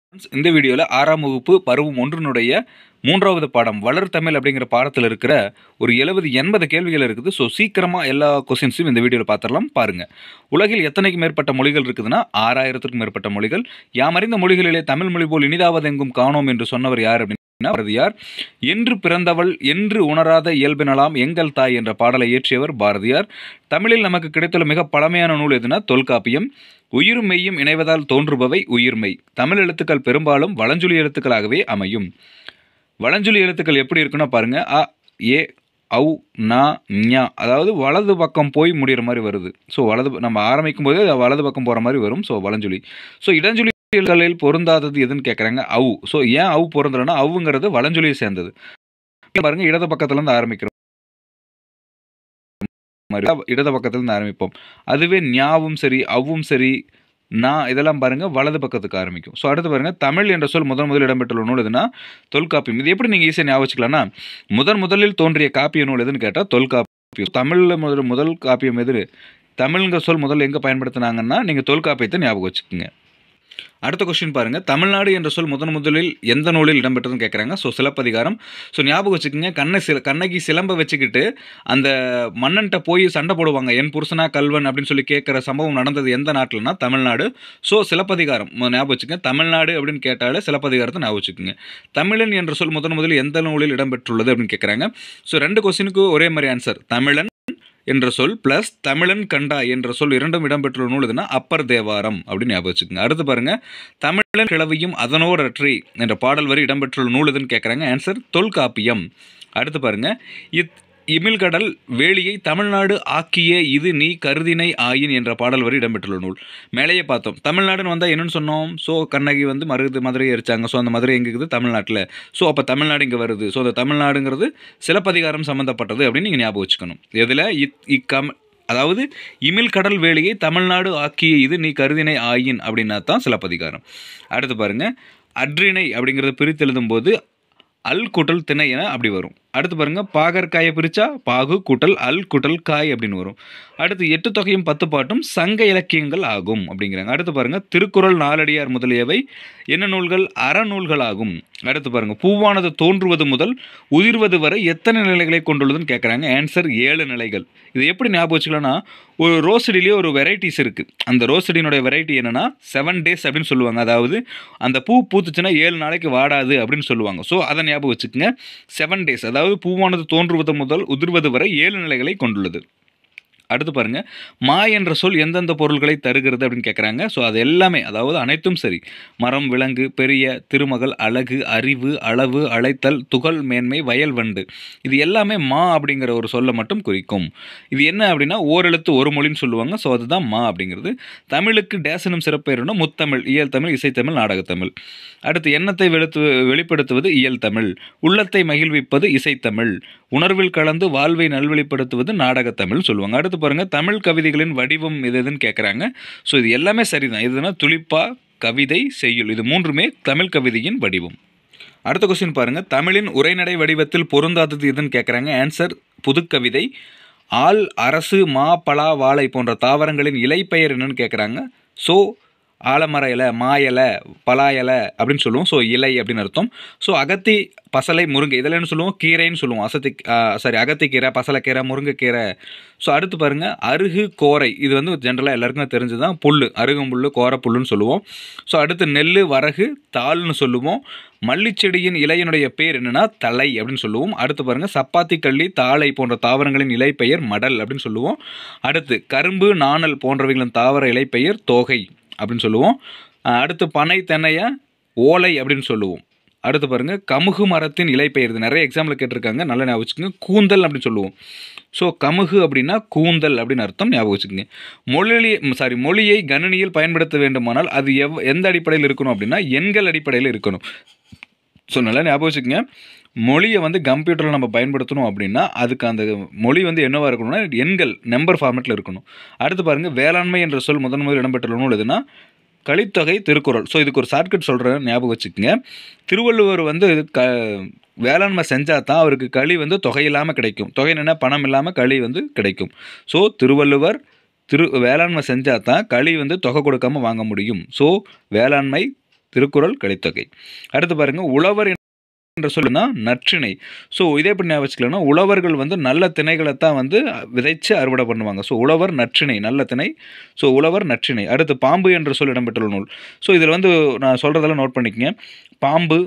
Friends, இந்த வீடியோல 6ஆம் வகுப்பு பருவம் 1னுடைய 3வது பாடம் வளர் தமிழ் அப்படிங்கிற பாடத்துல இருக்கிற ஒரு 70, 80 கேள்விகள் இருக்குது. ஸோ சீக்கிரமா எல்லா கொஸ்டின்ஸையும் இந்த வீடியோல பார்த்துடலாம். பாருங்க. உலகில் எத்தனைக்கு மேற்பட்ட மொழிகள் இருக்குதுன்னா 6000த்திற்கும் மேற்பட்ட மொழிகள். யாமறிந்த மொழிகளிலே தமிழ் மொழி போல் இனிதாவதெங்கும் காணோம் என்று சொன்னவர் யார் அப்படின்னா பாரதியார். என்று பிறந்தவள் என்று உணராத இயல்பினலாம் எங்கள் தாய் என்ற பாடலை இயற்றியவர் பாரதியார். தமிழில் நமக்கு கிடைத்துள்ள மிக பழமையான நூல் எதுனா தொல்காப்பியம். உயிரும் மெய்யும் இணைவதால் தோன்றுபவை உயிர்மெய். தமிழ் எழுத்துக்கள் பெரும்பாலும் வலஞ்சுழி எழுத்துக்களாகவே அமையும். வலஞ்சுழி எழுத்துக்கள் எப்படி இருக்குன்னா பாருங்க அ, ஏ, ஔ, நா, ஞ அதாவது வலது பக்கம் போய் முடியிற மாதிரி வருது. ஸோ வலது நம்ம ஆரம்பிக்கும் போதே அது வலது பக்கம் போற மாதிரி வரும். ஸோ வலஞ்சுழி. ஸோ இடஞ்சுழி எழுத்துக்களில் பொருந்தாதது எதுன்னு கேட்குறாங்க ஔ. ஸோ ஏன் ஔ பொருந்தலைன்னா ஔங்கிறது வலஞ்சுழியை சேர்ந்தது. பாருங்க இடது பக்கத்துல இருந்து ஆரம்பிக்கிறோம். இடது பக்கத்துல இருந்து ஆரம்பிப்போம். அதுவே ஞாவும் சரி, ஔவும் சரி, நா இதெல்லாம் பாருங்க வலது பக்கத்துக்கு ஆரம்பிக்கும். ஸோ அடுத்து பாருங்க தமிழ் என்ற சொல் முதன் முதலில் இடம்பெற்றுள்ள நூல் எதுனா தொல்காப்பியம். இது எப்படி நீங்க ஈஸியா ஞாபகம் வச்சுக்கலாம்னா முதன் முதலில் தோன்றிய காப்பிய நூல் எதுன்னு கேட்டா தொல்காப்பியம். தமிழ்ல முதல் முதல் காப்பியம் எது? தமிழ்ங்கிற சொல் முதல்ல எங்க பயன்படுத்துனாங்கன்னா நீங்க தொல்காப்பியத்தை ஞாபகம் வச்சுக்கோங்க. அடுத்த கொஸ்டின் பாருங்க தமிழ்நாடு என்ற சொல் முதன் முதலில் எந்த நூலில் இடம்பெற்றதுன்னு கேட்குறாங்க. ஸோ சிலப்பதிகாரம். ஸோ ஞாபகம் வச்சுக்கோங்க கண்ணை சில கண்ணகி சிலம்ப வச்சுக்கிட்டு அந்த மன்னன்ட்ட போய் சண்டை போடுவாங்க. என் புருஷனா கல்வன் அப்படின்னு சொல்லி கேட்குற சம்பவம் நடந்தது எந்த நாட்டிலனா தமிழ்நாடு. ஸோ சிலப்பதிகாரம் ஞாபகம் வச்சுக்கோங்க. தமிழ்நாடு அப்படின்னு கேட்டாலே சிலப்பதிகாரத்தை ஞாபகம் வச்சுக்கோங்க. தமிழன் என்ற சொல் முதன் முதலில் எந்த நூலில் இடம்பெற்றுள்ளது அப்படின்னு கேட்குறாங்க. ஸோ ரெண்டு கொஸ்டினுக்கு ஒரே மாதிரி ஆன்சர். தமிழன் என்ற சொல் பிளஸ் தமிழன் கண்டா என்ற சொல் இரண்டும் இடம்பெற்றுள்ள நூல் எதுனா அப்பர் தேவாரம் அப்படின்னு ஞாபகம் வச்சுக்கோங்க. அடுத்து பாருங்க தமிழன் கிழவியும் அதனோர் அற்றி என்ற பாடல் வரி இடம்பெற்றுள்ள நூல் எதுன்னு கேட்குறாங்க. ஆன்சர் தொல்காப்பியம். அடுத்து பாருங்க இத் இமிழ்கடல் வேலியை தமிழ்நாடு ஆக்கிய இது நீ கருதினை ஆயின் என்ற பாடல் வரி இடம்பெற்றுள்ள நூல். மேலேயே பார்த்தோம். தமிழ்நாடுன்னு வந்தா என்னன்னு சொன்னோம்? ஸோ கண்ணகி வந்து மருது மதுரையை எரிச்சாங்க. ஸோ அந்த மதுரை எங்க இருக்குது? தமிழ்நாட்டுல. ஸோ அப்ப தமிழ்நாடு இங்க வருது. ஸோ அந்த தமிழ்நாடுங்கிறது சிலப்பதிகாரம் சம்பந்தப்பட்டது அப்படின்னு நீங்க ஞாபகம் வச்சுக்கணும். எதுல இத் இக்கம் அதாவது இமிழ் கடல் வேலியை தமிழ்நாடு ஆக்கிய இது நீ கருதினை ஆயின் அப்படின்னா தான் சிலப்பதிகாரம். அடுத்து பாருங்க அற்றிணை அப்படிங்கிறத பிரித்து எழுதும்போது அல் கூட்டல் திணை என அப்படி வரும். அடுத்து பாருங்க பாகற்காயை பிரிச்சா பாகு கூட்டல் அல் கூட்டல் காய் அப்படின்னு வரும். அடுத்து எட்டு தொகையும் பத்து பாட்டும் சங்க இலக்கியங்கள் ஆகும் அப்படிங்கிறாங்க. அடுத்து பாருங்க திருக்குறள் நாலடியார் முதலியவை என்ன நூல்கள்? அறநூல்கள் ஆகும். அடுத்து பாருங்க பூவானது தோன்றுவது முதல் உதிர்வது வரை எத்தனை நிலைகளை கொண்டுள்ளதுன்னு கேட்குறாங்க. ஆன்சர் 7 நிலைகள். இது எப்படி ஞாபகம் வச்சுக்கலாம்னா ஒரு ரோஸ் செடியிலேயே ஒரு வெரைட்டிஸ் இருக்கு. அந்த ரோஸ் செடியினுடைய வெரைட்டி என்னன்னா 7 டேஸ் அப்படின்னு சொல்லுவாங்க. அதாவது அந்த பூ பூத்துச்சுன்னா 7 நாளைக்கு வாடாது அப்படின்னு சொல்லுவாங்க. ஸோ அதை ஞாபகம் வச்சுக்கோங்க. 7 டேஸ் அதாவது பூவானது தோன்றுவது முதல் உதிர்வது வரை 7 நிலைகளை கொண்டுள்ளது. அடுத்து பாருங்க மா என்ற சொல் எந்தெந்த பொருள்களை தருகிறது அப்படின்னு கேட்குறாங்க. ஸோ அது எல்லாமே அதாவது அனைத்தும் சரி. மரம், விலங்கு, பெரிய, திருமகள், அழகு, அறிவு, அளவு, அழைத்தல், துகள், மேன்மை, வயல், வண்டு. இது எல்லாமே மா அப்படிங்கிற ஒரு சொல்ல மட்டும் குறிக்கும். இது என்ன அப்படின்னா ஓரெழுத்து ஒரு மொழின்னு சொல்லுவாங்க. ஸோ அதுதான் மா அப்படிங்கிறது. தமிழுக்கு டேஸ் எனும் சிறப்பெயர்னா முத்தமிழ், இயல் தமிழ், இசைத்தமிழ், நாடகத்தமிழ். அடுத்து எண்ணத்தை வெளுத்து வெளிப்படுத்துவது இயல் தமிழ். உள்ளத்தை மகிழ்விப்பது இசைத்தமிழ். உணர்வில் கலந்து வாழ்வை நல்வழிப்படுத்துவது நாடகத்தமிழ் சொல்லுவாங்க. அடுத்து பாருங்க தமிழ் கவிதைகளின் வடிவம் எது எதுன்னு கேட்குறாங்க. ஸோ இது எல்லாமே சரிதான். எதுனா துளிப்பா, கவிதை, செய்யுள் இது மூன்றுமே தமிழ் கவிதையின் வடிவம். அடுத்த கொஸ்டின் பாருங்க தமிழின் உரைநடை வடிவத்தில் பொருந்தாதது எதுன்னு கேட்குறாங்க. ஆன்சர் புதுக்கவிதை. ஆல், அரசு, மா, பலா, வாழை போன்ற தாவரங்களின் இலைப்பெயர் என்னன்னு கேட்குறாங்க. ஸோ ஆலமர இலை, மா இலை, பலா இலை அப்படின்னு சொல்லுவோம். ஸோ இலை அப்படின்னு அர்த்தம். ஸோ அகத்தி, பசலை, முருங்கை இதெல்லாம் என்ன சொல்லுவோம்? கீரைன்னு சொல்லுவோம். அசத்தி சாரி அகத்திக்கீரை, பசலைக்கீரை, முருங்கைக்கீரை. ஸோ அடுத்து பாருங்க அருகு, கோரை இது வந்து ஜென்ரலாக எல்லாருக்கும் தெரிஞ்சதுதான் புல்லு அருகம்புல்லு, கோரப்புல்லுன்னு சொல்லுவோம். ஸோ அடுத்து நெல்லு, வரகு, தாள்னு சொல்லுவோம். மல்லிச்செடியின் இலையினுடைய பேர் என்னன்னா தழை அப்படின்னு சொல்லுவோம். அடுத்து பாருங்க சப்பாத்தி கள்ளி, தாழை போன்ற தாவரங்களின் இலைப்பெயர் மடல் அப்படின்னு சொல்லுவோம். அடுத்து கரும்பு, நாணல் போன்றவைகளின் தாவர இலைப்பெயர் தோகை அப்படின்னு சொல்லுவோம். அடுத்து பனை, தென்னைய ஓலை அப்படின்னு சொல்லுவோம். அடுத்து பாருங்க கமுகு மரத்தின் இலைப்பெயர் இது நிறைய எக்ஸாம்பிள் கேட்டிருக்காங்க. நல்லா ஞாபகம் வச்சுக்கோங்க. கூந்தல் அப்படின்னு சொல்லுவோம். ஸோ கமுகு அப்படின்னா கூந்தல் அப்படின்னு அர்த்தம் ஞாபகம் வச்சுக்கோங்க. மொழி சாரி மொழியை கணினியில் பயன்படுத்த வேண்டுமானால் அது எவ் எந்த அடிப்படையில் இருக்கணும் அப்படின்னா எண்கள் அடிப்படையில் இருக்கணும். ஸோ நல்லா ஞாபகம் வச்சுக்கோங்க. மொழியை வந்து கம்ப்யூட்டரில் நம்ம பயன்படுத்தணும் அப்படின்னா அதுக்கு அந்த மொழி வந்து என்னவா இருக்கணும்னா எண்கள் நம்பர் ஃபார்மேட்டில் இருக்கணும். அடுத்து பாருங்க வேளாண்மை என்ற சொல் முதன் முதலில் இடம்பெற்றுள்ள நூல் எதுனா கலித்தொகை, திருக்குறள். ஸோ இதுக்கு ஒரு ஷார்ட்கட் சொல்கிறேன் ஞாபகம் வச்சுக்கோங்க. திருவள்ளுவர் வந்து க வேளாண்மை செஞ்சா தான் அவருக்கு களி வந்து தொகை இல்லாமல் கிடைக்கும். தொகை என்னன்னா பணம் இல்லாமல் களி வந்து கிடைக்கும். ஸோ திருவள்ளுவர் திரு வேளாண்மை செஞ்சா தான் களி வந்து தொகை கொடுக்காம வாங்க முடியும். ஸோ வேளாண்மை திருக்குறள் கலித்தொகை அடுத்து பாருங்க உழவர் என்ற சொல்லுனா நற்றிணை ஸோ இதே எப்படி ஞாபகம் வச்சுக்கலாம்னா உழவர்கள் வந்து நல்ல திணைகளை தான் வந்து விதைச்சு அறுவடை பண்ணுவாங்க ஸோ உழவர் நற்றிணை நல்ல திணை ஸோ உழவர் நற்றிணை அடுத்து பாம்பு என்ற சொல் இடம்பெற்றுள்ள நூல் ஸோ இதில் வந்து நான் சொல்கிறதெல்லாம் நோட் பண்ணிக்கங்க பாம்பு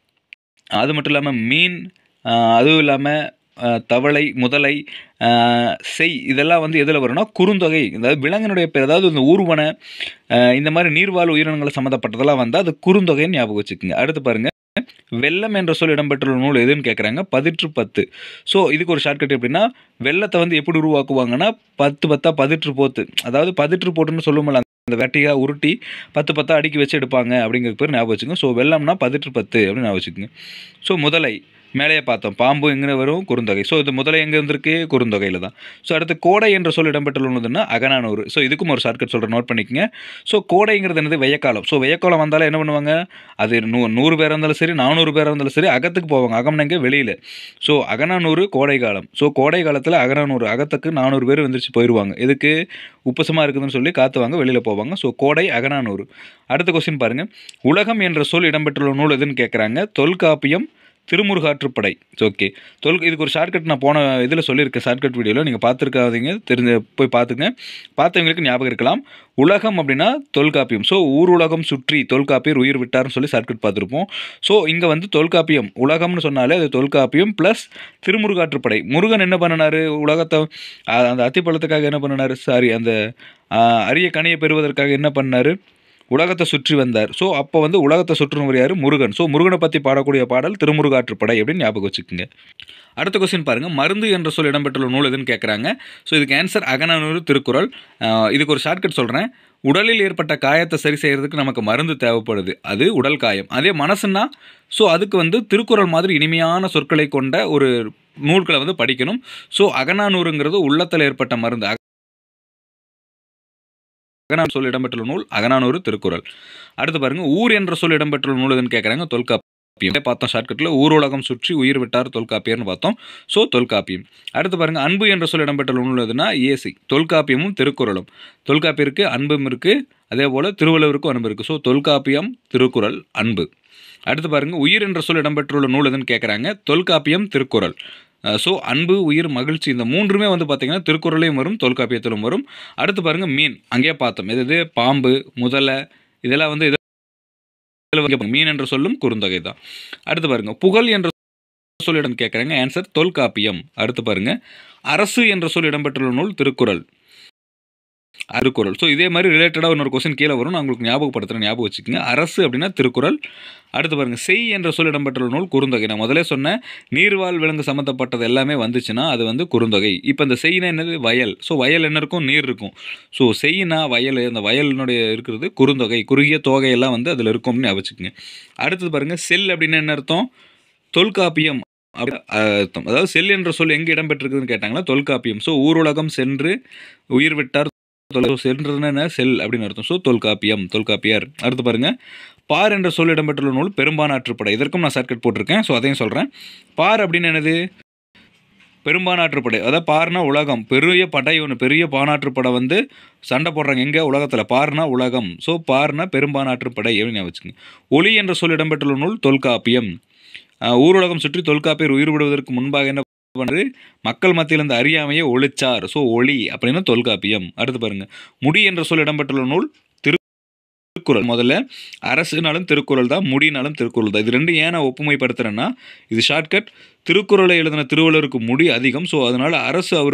அது மட்டும் இல்லாமல் மீன் ஆஹ் அதுவும் இல்லாமல் ஆஹ் தவளை முதலை ஆஹ் செய் இதெல்லாம் வந்து எதில் வரும்னா குறுந்தொகை அதாவது விலங்கினுடைய பேர் அதாவது இந்த ஊர்வன ஆஹ் இந்த மாதிரி நீர்வாழ் உயிரினங்கள் சம்மந்தப்பட்டதெல்லாம் வந்து அது குறுந்தொகைன்னு ஞாபகம் வச்சுக்கோங்க அடுத்து பாருங்க வெள்ளம் என்ற சொல் இடம்பெற்றுள்ள நூல் எதுன்னு கேட்குறாங்க பதிற்று பத்து ஸோ இதுக்கு ஒரு ஷார்ட்கட் எப்படின்னா வெள்ளத்தை வந்து எப்படி உருவாக்குவாங்கன்னா பத்து பத்தா பதிற்று போத்து அதாவது பதிற்று போட்டுன்னு சொல்லும்போது அந்த வெட்டியாக உருட்டி பத்து பத்தா அடுக்கி வச்சு எடுப்பாங்க அப்படிங்கிற பேர் ஞாபகம் வச்சுக்கோங்க ஸோ வெள்ளம்னா பதிற்று பத்து அப்படின்னு ஞாபகம் வச்சுக்கோங்க ஸோ முதலை மேலேயே பார்த்தோம் பாம்பு எங்கே வரும் குறுந்தொகை ஸோ இது முதல்ல எங்கே இருந்திருக்கு குறுந்தொகையில் தான் ஸோ அடுத்து கோடை என்ற சொல் இடம்பெற்றுள்ளதுன்னா அகநானூறு ஸோ இதுக்கும் ஒரு ஷார்ட்கட் சொல்கிறேன் நோட் பண்ணிக்கங்க ஸோ கோடைங்கிறது என்னது வெய்யக்காலம் ஸோ வெய்யக்காலம் வந்தாலும் என்ன பண்ணுவாங்க அது நூ நூறு பேர் இருந்தாலும் சரி நானூறு பேர் இருந்தாலும் சரி அகத்துக்கு போவாங்க அகம்னங்க வெளியில் ஸோ அகநானூறு கோடை காலம் ஸோ கோடை காலத்தில் அகநானூறு அகத்துக்கு நானூறு பேர் வந்துருச்சு போயிடுவாங்க இதுக்கு உப்பசமாக இருக்குதுன்னு சொல்லி காத்துவாங்க வெளியில் போவாங்க ஸோ கோடை அகநானூறு அடுத்த கொஸ்டின் பாருங்கள் உலகம் என்ற சொல் இடம்பெற்றுள்ள நூல் எதுன்னு கேட்குறாங்க தொல்காப்பியம் திருமுருகாற்றுப்படை ஓகே தொல் இதுக்கு ஒரு ஷார்ட்கட் நான் போன இதில் சொல்லியிருக்கேன் ஷார்ட்கட் வீடியோவில் நீங்கள் பார்த்துருக்காதீங்க தெரிஞ்ச போய் பார்த்துங்க பார்த்தவங்களுக்கு ஞாபகம் இருக்கலாம் உலகம் அப்படின்னா தொல்காப்பியம் ஸோ ஊர் உலகம் சுற்றி தொல்காப்பியர் உயிர் விட்டார்னு சொல்லி ஷார்ட்கட் பார்த்துருப்போம் ஸோ இங்கே வந்து தொல்காப்பியம் உலகம்னு சொன்னாலே அது தொல்காப்பியம் ப்ளஸ் திருமுருகாற்றுப்படை முருகன் என்ன பண்ணினார் உலகத்தை அஹ், அந்த அத்திப்பழத்துக்காக என்ன பண்ணினார் சாரி அந்த அஹ், அரிய கனியை பெறுவதற்காக என்ன பண்ணார் உலகத்தை சுற்றி வந்தார் ஸோ அப்போ வந்து உலகத்தை சுற்றுனவர் யார் முருகன் ஸோ முருகனை பற்றி பாடக்கூடிய பாடல் திருமுருகாற்றுப்படை அப்படின்னு ஞாபகம் வச்சுக்கோங்க அடுத்த கொஸ்டின் பாருங்கள் மருந்து என்ற சொல் இடம்பெற்றுள்ள நூல் எதுன்னு கேட்குறாங்க ஸோ இதுக்கு ஆன்சர் அகநானூறு திருக்குறள் ஆஹ் இதுக்கு ஒரு ஷார்ட்கட் சொல்கிறேன் உடலில் ஏற்பட்ட காயத்தை சரி செய்கிறதுக்கு நமக்கு மருந்து தேவைப்படுது அது உடல் காயம் அதே மனசுன்னா ஸோ அதுக்கு வந்து திருக்குறள் மாதிரி இனிமையான சொற்களை கொண்ட ஒரு நூல்களை வந்து படிக்கணும் ஸோ அகநானூறுங்கிறது உள்ளத்தில் ஏற்பட்ட மருந்து அகநானூறு சொல் இடம்பெற்றுள்ள நூல் அகநானூறு திருக்குறள் அடுத்து பாருங்க ஊர் என்ற சொல் இடம்பெற்றுள்ள நூல் எதுன்னு கேட்குறாங்க தொல்காப்பியம் பார்த்தோம் ஷார்ட்கட்டில் ஊருலகம் சுற்றி உயிர் விட்டார் தொல்காப்பியர்னு பார்த்தோம் ஸோ தொல்காப்பியம் அடுத்து பாருங்க அன்பு என்ற சொல் இடம்பெற்றுள்ள நூல் எதுனா ஏசி தொல்காப்பியமும் திருக்குறளும் தொல்காப்பியருக்கு அன்பும் இருக்குது அதே போல் திருவள்ளுவருக்கும் அன்பு இருக்குது ஸோ தொல்காப்பியம் திருக்குறள் அன்பு அடுத்து பாருங்க உயிர் என்ற சொல் இடம்பெற்றுள்ள நூல் எதுன்னு கேட்குறாங்க தொல்காப்பியம் திருக்குறள் ஸோ அன்பு உயிர் மகிழ்ச்சி இந்த மூன்றுமே வந்து பார்த்தீங்கன்னா திருக்குறளையும் வரும் தொல்காப்பியத்திலும் வரும் அடுத்து பாருங்க மீன் அங்கேயே பார்த்தோம் எது எது பாம்பு முதலை இதெல்லாம் வந்து இதில் வந்து மீன் என்ற சொல்லும் குறுந்தொகை தான் அடுத்து பாருங்க புகழ் என்ற சொல்லிடம் கேட்குறாங்க ஆன்சர் தொல்காப்பியம் அடுத்து பாருங்க அரசு என்ற சொல் இடம்பெற்றுள்ள நூல் திருக்குறள் திருக்குறள் ஸோ இதே மாதிரி ரிலேட்டடாக இன்னொரு கொஸ்டின் கீழே வரும் நான் உங்களுக்கு ஞாபகப்படுத்துகிறேன் ஞாபகம் வச்சுக்கோங்க அரசு அப்படின்னா திருக்குறள் அடுத்து பாருங்க செய் என்ற சொல் இடம்பெற்றுள்ள நூல் குறுந்தொகை நான் முதலே சொன்னேன் நீர்வாழ் விலங்கு சம்மந்தப்பட்டது எல்லாமே வந்துச்சுன்னா அது வந்து குறுந்தொகை இப்போ இந்த செய்னா என்னது வயல் ஸோ வயல் என்ன இருக்கும் நீர் இருக்கும் ஸோ செய்னா வயல் அந்த வயலினுடைய இருக்கிறது குறுந்தொகை குறுகிய தொகை எல்லாம் வந்து அதில் இருக்கும்னு ஞாபகம் வச்சுக்கோங்க அடுத்தது பாருங்க செல் அப்படின்னு என்ன அர்த்தம் தொல்காப்பியம் அப்படி அர்த்தம் அதாவது செல் என்ற சொல் எங்கே இடம்பெற்றிருக்குதுன்னு கேட்டாங்களா தொல்காப்பியம் ஸோ ஊருலகம் சென்று உயிர் விட்டார் தொலை சென்றதுன்னா என்ன செல் அப்படின்னு அர்த்தம் ஸோ தொல்காப்பியம் தொல்காப்பியர் அடுத்து பாருங்க பார் என்ற சொல் இடம்பெற்றுள்ள நூல் பெரும்பானாற்றுப்படை இதற்கும் நான் சர்க்கட் போட்டிருக்கேன் ஸோ அதையும் சொல்கிறேன் பார் அப்படின்னு என்னது பெரும்பானாற்றுப்படை அதாவது பார்னா உலகம் பெரிய படை ஒன்று பெரிய பானாற்றுப்படை வந்து சண்டை போடுறாங்க எங்கே உலகத்தில் பார்னா உலகம் ஸோ பார்னா பெரும்பானாற்றுப்படை அப்படின்னு ஞாபகம் வச்சுக்கோங்க ஒளி என்ற சொல் இடம்பெற்றுள்ள நூல் தொல்காப்பியம் ஆஹ் ஊருலகம் சுற்றி தொல்காப்பியர் உயிர் விடுவதற்கு முன்பாக என்ன பண்ணுறது மக்கள் மத்தியில் இந்த அறியாமையை ஒழிச்சார் ஸோ ஒளி அப்படின்னா தொல்காப்பியம் அடுத்து பாருங்க முடி என்ற சொல் இடம்பெற்றுள்ள நூல் திரு திருக்குறள் முதல்ல அரசுனாலும் திருக்குறள் தான் முடினாலும் திருக்குறள் தான் இது ரெண்டு ஏன் நான் ஒப்புமைப்படுத்துறேன்னா இது ஷார்ட்கட் திருக்குறளை எழுதின திருவள்ளுவருக்கு முடி அதிகம் ஸோ அதனால அரசு அவர்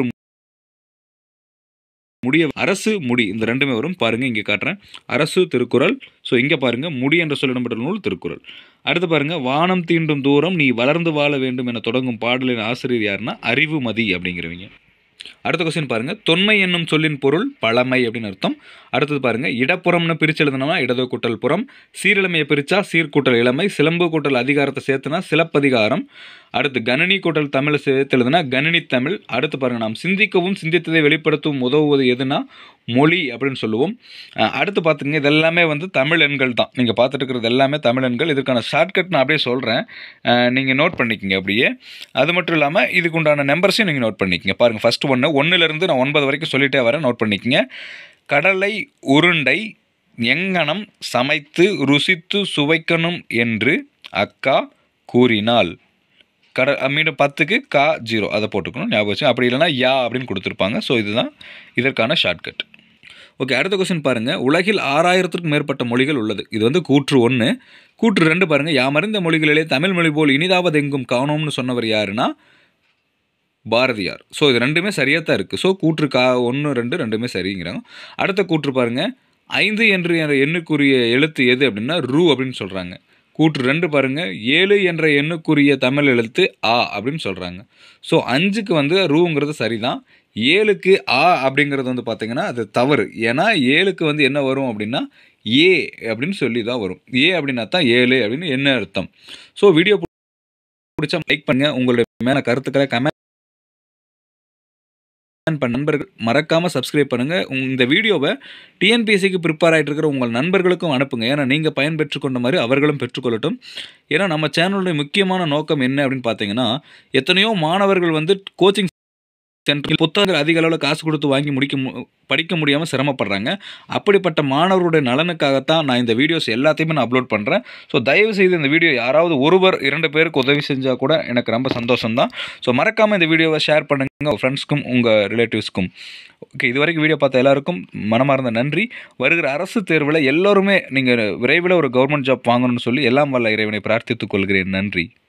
முடிய அரசு முடி இந்த ரெண்டுமே வரும் பாருங்க இங்கே காட்டுறேன் அரசு திருக்குறள் ஸோ இங்கே பாருங்க முடி என்ற சொல் இடம்பெற்ற நூல் திருக்குறள் அடுத்து பாருங்க வானம் தீண்டும் தூரம் நீ வளர்ந்து வாழ வேண்டும் என தொடங்கும் பாடலின் ஆசிரியர் யாருன்னா அறிவுமதி அப்படிங்கிறவங்க அடுத்த கொஸ்டின் பாருங்க தொன்மை என்னும் சொல்லின் பொருள் பழமை அப்படின்னு அர்த்தம் அடுத்தது பாருங்க இடப்புறம்னு பிரிச்சு எழுதுனோம்னா இடது கூட்டல் புறம் சீரிழமையை பிரிச்சா சீர்கூட்டல் இளமை சிலம்பு கூட்டல் அதிகாரத்தை சேர்த்துனா சிலப்பதிகாரம் அடுத்து கணினி கூட்டல் தமிழை சேர்த்து எழுதுனா கணினி தமிழ் அடுத்து பாருங்க நாம் சிந்திக்கவும் சிந்தித்ததை வெளிப்படுத்தவும் உதவுவது எதுனா மொழி அப்படின்னு சொல்லுவோம் அஹ் அடுத்து பார்த்துங்க இது எல்லாமே வந்து தமிழ் எண்கள் தான் நீங்கள் பார்த்துட்டு இருக்கிறது எல்லாமே தமிழ் எண்கள் இதுக்கான ஷார்ட்கட் நான் அப்படியே சொல்கிறேன் நீங்கள் நோட் பண்ணிக்கங்க அப்படியே அது மட்டும் இல்லாமல் இதுக்கு உண்டான நம்பர்ஸையும் நீங்கள் நோட் பண்ணிக்கங்க பாருங்கள் ஃபஸ்ட்டு ஒன்று ஒன்றுலேருந்து நான் ஒன்பது வரைக்கும் சொல்லிட்டே வரேன் நோட் பண்ணிக்கங்க கடலை உருண்டை எங்கனம் சமைத்து ருசித்து சுவைக்கணும் என்று அக்கா கூறினாள் கட மீண்டும் பத்துக்கு கா ஜீரோ அதை போட்டுக்கணும் ஞாபகம் வச்சு அப்படி இல்லைன்னா யா அப்படின்னு கொடுத்துருப்பாங்க ஸோ இதுதான் இதற்கான ஷார்ட்கட் ஓகே அடுத்த கொஸ்டின் பாருங்கள் உலகில் ஆறாயிரத்திற்கும் மேற்பட்ட மொழிகள் உள்ளது இது வந்து கூற்று ஒன்று கூற்று ரெண்டு பாருங்கள் யாமறிந்த மொழிகளிலே தமிழ் மொழி போல் இனிதாவது எங்கும் காணோம்னு சொன்னவர் யாருன்னா பாரதியார் ஸோ இது ரெண்டுமே சரியாக தான் இருக்குது ஸோ கூற்று கா ஒன்று ரெண்டு ரெண்டுமே சரிங்கிறாங்க அடுத்த கூற்று பாருங்கள் ஐந்து என்று என்ற எண்ணுக்குரிய எழுத்து எது அப்படின்னா ரூ அப்படின்னு சொல்கிறாங்க கூற்று ரெண்டு பாருங்கள் ஏழு என்ற எண்ணுக்குரிய தமிழ் எழுத்து ஆ அப்படின்னு சொல்கிறாங்க ஸோ அஞ்சுக்கு வந்து ரூங்கிறது சரிதான் ஏழுக்கு ஆ அப்படிங்கிறது வந்து பார்த்திங்கன்னா அது தவறு ஏன்னா ஏழுக்கு வந்து என்ன வரும் அப்படின்னா ஏ அப்படின்னு சொல்லி தான் வரும் ஏ அப்படின்னா தான் ஏழு அப்படின்னு என்ன அர்த்தம் ஸோ வீடியோ பிடிச்சா லைக் பண்ணுங்கள் உங்களுடைய மேலே கருத்துக்களை கமெண்ட் பண்ண நண்பர்கள் மறக்காமல் சப்ஸ்கிரைப் பண்ணுங்கள் இந்த வீடியோவை டிஎன்பிஎஸ்சிக்கு ப்ரிப்பேர் ஆகிட்டு இருக்கிற உங்கள் நண்பர்களுக்கும் அனுப்புங்க ஏன்னா நீங்கள் பயன்பெற்று கொண்ட மாதிரி அவர்களும் பெற்றுக்கொள்ளட்டும் ஏன்னா நம்ம சேனலுடைய முக்கியமான நோக்கம் என்ன அப்படின்னு பார்த்தீங்கன்னா எத்தனையோ மாணவர்கள் வந்து கோச்சிங் சென்டர் புத்தகங்கள் அதிக அளவில் காசு கொடுத்து வாங்கி முடிக்க மு படிக்க முடியாமல் சிரமப்படுறாங்க அப்படிப்பட்ட மாணவருடைய நலனுக்காகத்தான் நான் இந்த வீடியோஸ் எல்லாத்தையுமே நான் அப்லோட் பண்ணுறேன் ஸோ தயவு செய்து இந்த வீடியோ யாராவது ஒருவர் இரண்டு பேருக்கு உதவி செஞ்சால் கூட எனக்கு ரொம்ப சந்தோஷம் தான் ஸோ மறக்காமல் இந்த வீடியோவை ஷேர் பண்ணுங்கள் உங்கள் ஃப்ரெண்ட்ஸ்க்கும் உங்கள் ரிலேட்டிவ்ஸ்க்கும் ஓகே இது வரைக்கும் வீடியோ பார்த்த எல்லாருக்கும் மனமார்ந்த நன்றி வருகிற அரசு தேர்வில் எல்லோருமே நீங்கள் விரைவில் ஒரு கவர்மெண்ட் ஜாப் வாங்கணும்னு சொல்லி எல்லாம் வல்ல இறைவனை பிரார்த்தித்துக் கொள்கிறேன் நன்றி